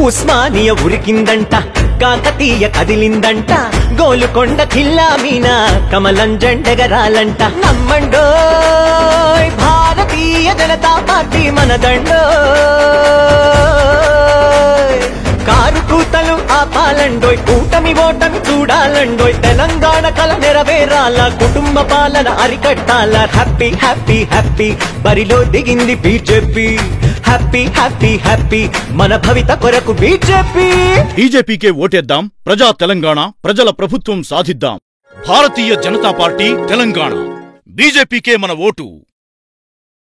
ఉస్మానియ ఉరికిందంట కాకతీయ కదిలిందంట గోలుకొండ ఖిల్లా మీన కమలం జెండెగరాలంట నమ్మండోయ్ భారతీయ జనతా పార్టీ మనదండోయ్ కారు కూతలు ఆపాలండోయ్ కూటమి ఓటమి చూడాలండోయ్ తెలంగాణ కల నెరవేరాల కుటుంబ పాలన అరికట్టాల హ్యాపీ హ్యాపీ హ్యాపీ బరిలో దిగింది బీజేపీ హ్యాపీ హ్యాపీ హ్యాపీ మన భవిత కొరకు బీజేపీ బీజేపీకే ఓటేద్దాం ప్రజా తెలంగాణ ప్రజల ప్రభుత్వం సాధిద్దాం భారతీయ జనతా పార్టీ తెలంగాణ బీజేపీకే మన ఓటు